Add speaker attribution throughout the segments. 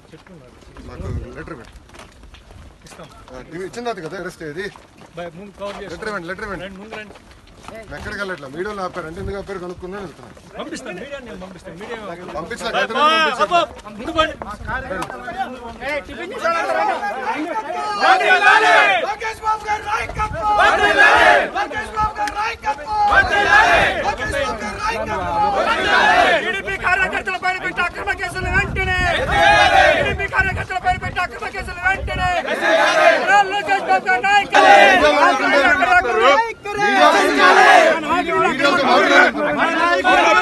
Speaker 1: నాకు లెటర్ పెట్టు
Speaker 2: ఇస్తాం
Speaker 1: ఆ, ఇవి ఇచ్చింది కదా అరెస్ట్ ఇది
Speaker 2: బై- ముందు కవర్
Speaker 1: లెటర్
Speaker 2: చేస్తాం
Speaker 1: ఇవ్వండి లెటర్ ఇవ్వండి
Speaker 2: రండి ముందు రండి
Speaker 1: నేను ఎక్కడికి వెళ్ళట్లా వీడియోలో ఆపారు అంటే ఎందుకు ఆపారు కనుక్కుందని వెళ్తున్నాను
Speaker 2: పంపిస్తాను మీడియా నేను పంపిస్తాను మీడియా
Speaker 1: పంపించిన
Speaker 2: బై, బై, అబ్బో, ముందు పోండి.
Speaker 3: లోకేష్ బాబు గారి నాయకత్వం వర్ధిల్లాలి లోకేష్ బాబు గారి నాయకత్వం వర్ధిల్లాలి లోకేష్ బాబు గారి నాయకత్వం
Speaker 4: టీడీపీ కార్యకర్తల పైన పెట్టే అక్రమ కేసులు వెంటనే టీడీపీ కార్యకర్తల పైన పెట్టే అక్రమ కేసులు వెంటనే లోకేష్ బాబు గారి
Speaker 1: వీడియోతో మాట్లాడారు.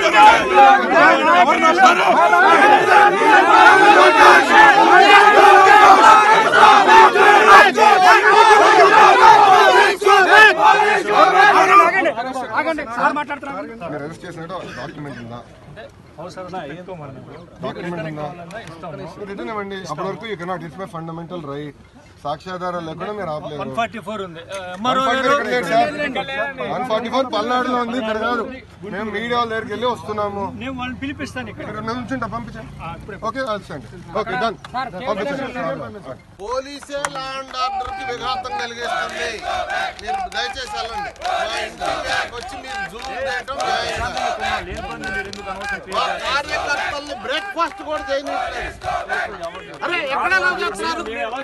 Speaker 1: మీరు అరెస్ట్ చేసినట్టు డాక్యుమెంట్ ఉందా
Speaker 2: అవసరమా ఎత్తుకోమని
Speaker 1: డాక్యుమెంట్ ఉందా
Speaker 2: ఇస్తాము
Speaker 1: రిటర్న్ ఇవ్వండి అప్పటి వరకు you cannot it's my fundamental right సాక్ష్యాధారాలు లేకుండా మీరు ఆపలేరు
Speaker 2: వన్ ఫార్టీ ఫోర్ ఉంది మరో
Speaker 1: వన్ ఫార్టీ ఫోర్ పల్నాడులో ఉంది ఇక్కడ కాదు మేము మీడియా వాళ్ళ దగ్గరికి వెళ్ళి వస్తున్నాము
Speaker 2: నేను వాళ్ళని పిలిపిస్తాను ఇక్కడ
Speaker 1: మీరు నుంచుంటా పంపించండి ఓకే అల్సండి ఓకే డన్ పంపించండి
Speaker 5: పోలీసే లా అండ్ ఆర్డర్ కి విఘాతం కలిగిస్తుంది మీరు దయచేసి వెళ్ళండి మా ఇంటి మీదకి వచ్చి మీరు జూమ్ చేయటం న్యాయం కాదు. మా కార్యకర్తల్ని బ్రేక్ఫాస్ట్ కూడా చేయనిట్లేదు అరే ఎక్కడ అలా చేస్తారు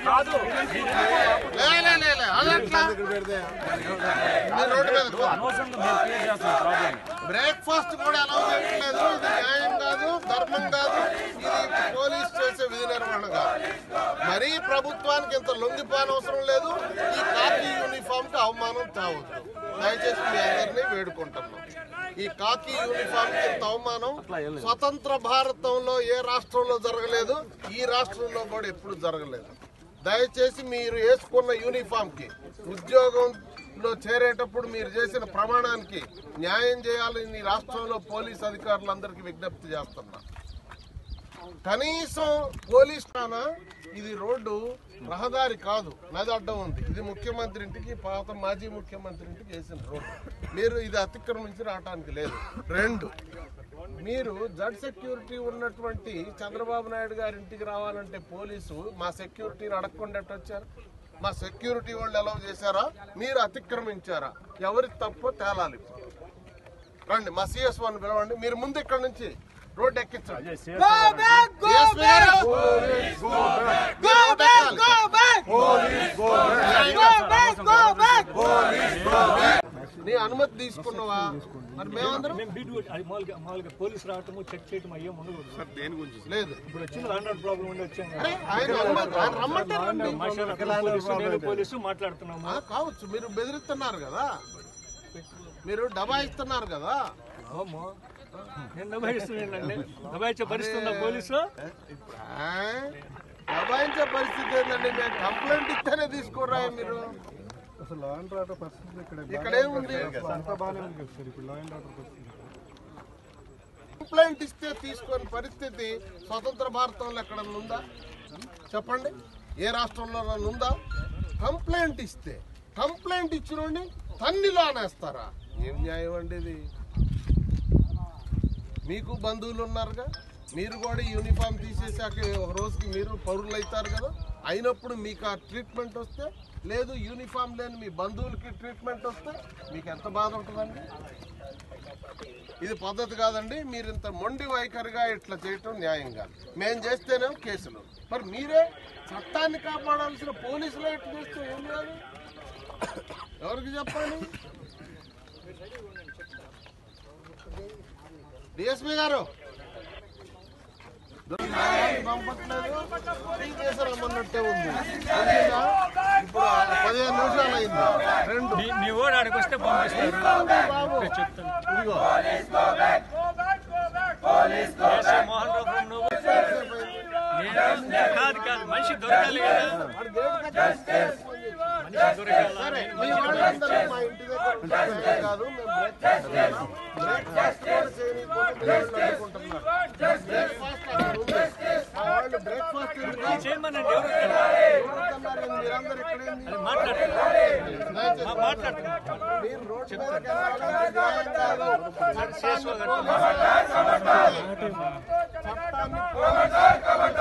Speaker 5: లే, లే, లే, లే. అది ఎట్లా? మీరు రోడ్డు మీద బ్రేక్ఫాస్ట్ కూడా అలౌ చేయట్లేదు ఇది న్యాయం కాదు ధర్మం కాదు ఇది పోలీస్ చేసే విధి నిర్వహణ కాదు మరీ ప్రభుత్వానికి ఇంత లొంగిపోనవసరం లేదు ఈ కాకి యూనిఫామ్ కి అవమానం తేవద్దు దయచేసి మీ అందరినీ వేడుకుంటున్నాం ఈ కాకి యూనిఫామ్ కి ఇంత అవమానం స్వతంత్ర భారతంలో ఏ రాష్ట్రంలో జరగలేదు ఈ రాష్ట్రంలో కూడా ఎప్పుడు జరగలేదు దయచేసి మీరు వేసుకున్న యూనిఫామ్ కి ఉద్యోగంలో చేరేటప్పుడు మీరు చేసిన ప్రమాణానికి న్యాయం చేయాలని ఈ రాష్ట్రంలో పోలీస్ అధికారులందరికీ విజ్ఞప్తి చేస్తున్నా కనీసం పోలీస్ ఠాణా ఇది రోడ్డు రహదారి కాదు నది అడ్డం ఉంది ఇది ముఖ్యమంత్రి ఇంటికి పాత మాజీ ముఖ్యమంత్రి ఇంటికి వేసిన రోడ్డు మీరు ఇది అతిక్రమించి రావడానికి లేదు రెండు మీరు జడ్ సెక్యూరిటీ ఉన్నటువంటి చంద్రబాబు నాయుడు గారి ఇంటికి రావాలంటే పోలీసు మా సెక్యూరిటీని అడగకుండా ఎట్ట వచ్చారు మా సెక్యూరిటీ వాళ్ళు ఎలా చేశారా మీరు అతిక్రమించారా ఎవరి తప్పో తేలాలి రండి మా సిఎస్ వన్ పిలవండి మీరు ముందు ఇక్కడ నుంచి రోడ్ ఎక్కించండి DSP గారు, మీరు రోడ్ ఎక్కాలి. నీ అనుమతి తీసుకున్నావా మరి మేమందరం
Speaker 2: మేము బీట్ అది మామూలుగా మామూలుగా పోలీసు రావటము చెక్ చేయటం అయ్యే ఉండకూడదు
Speaker 5: లేదు
Speaker 2: ఇప్పుడు వచ్చిన లాండ్ ప్రాబ్లం ఉండి వచ్చాం కదా.
Speaker 5: అరే, ఆయన అనుమతి ఆయన రమ్మంటే రండి.
Speaker 2: మాషాల్లా పోలీసు నేను పోలీసు మాట్లాడుతున్నాము
Speaker 5: ఆ, కావచ్చు మీరు బెదిరిస్తున్నారు కదా మీరు డబాయిస్తున్నారు కదా
Speaker 2: అమ్మో. నేను దబాయిస్తున్నానండి దబాయించే పరిస్థితి పోలీసు
Speaker 5: ఆ? దబాయించే పరిస్థితి ఏంటండి మేము కంప్లైంట్ ఇస్తేనే తీసుకురా మీరు
Speaker 1: అసలు లా అండ్ ఆర్డర్ పరిస్థితి ఇక్కడ
Speaker 5: ఇక్కడ ఏముంది
Speaker 1: అంతా బాగానే ఉంది కదా సార్ ఇప్పుడు లా అండ్ ఆర్డర్ పరిస్థితి
Speaker 5: కంప్లైంట్ ఇస్తే తీసుకొని పరిస్థితి స్వతంత్ర భారతంలో ఎక్కడ ఉందా చెప్పండి ఏ రాష్ట్రంలో ఉందా కంప్లైంట్ ఇస్తే కంప్లైంట్ ఇచ్చినోడిని తన్నిలో అనేస్తారా ఏం న్యాయం అండి ఇది మీకు బంధువులు ఉన్నారుగా మీరు కూడా ఈ యూనిఫామ్ తీసేసాక ఒక రోజుకి మీరు పౌరులు అవుతారు కదా అయినప్పుడు మీకు ఆ ట్రీట్మెంట్ వస్తే లేదు యూనిఫామ్ లేని మీ బంధువులకి ట్రీట్మెంట్ వస్తే మీకు ఎంత బాధ ఉంటుందండి ఇది పద్ధతి కాదండి మీరు ఇంత మొండి వైఖరిగా ఇట్లా చేయటం న్యాయం కాదు మేం చేస్తేనే కేసులు మరి మీరే చట్టాన్ని కాపాడాల్సిన పోలీసులు ఇట్లా చేస్తే ఏం కాదు ఎవరికి చెప్పాలి డిఎస్పీ గారు పంపట్లేదు ఈ కేసు రమ్మన్నట్టే ఉంది తెలిసిందా? ఇప్పుడు పదిహేను నిమిషాలు అయింది రెండు
Speaker 2: మీ- మీ ఓడి ఆడికి వస్తే పంపిస్తారు
Speaker 5: బాబు
Speaker 2: చెప్తాను
Speaker 5: ఇదిగో
Speaker 2: ఏసీ మోహన్ రావు నువ్వు నేను- నేను కాదు కాదు మనిషి దొరకాలి కదా
Speaker 5: వాడు దేవుడి కట్టే
Speaker 2: మనిషి దొరకాలి
Speaker 5: సరే మీ వాళ్ళందరూ మా ఇంటి దగ్గర ఉంటారు కాదు మేము బ్రేక్ఫాస్ట్ చేయాలి. బ్రేక్ఫాస్ట్ కూడా చేయనీయకుండా పిల్లలు అడ్డుకుంటున్నారు. బ్రేక్ఫాస్ట్ అక్కడ ఉంది. మా వాళ్ళు బ్రేక్ఫాస్ట్ ఎందుకు
Speaker 2: చేయమనండి ఎవరు వస్తారు?
Speaker 5: అడుగుతున్నారు? మీరందరూ ఇక్కడేంది?
Speaker 2: అది మాట్లాడుతున్నారు
Speaker 5: దయచేసి
Speaker 2: మా- మాట్లాడుతున్నారు
Speaker 5: మీరు రోడ్డు మీదకి వెళ్ళాలంటే న్యాయం కాదు. చట్టాన్ని
Speaker 2: చేసుకోగలరు.
Speaker 5: పోలీసు చట్టాన్ని పోలీసు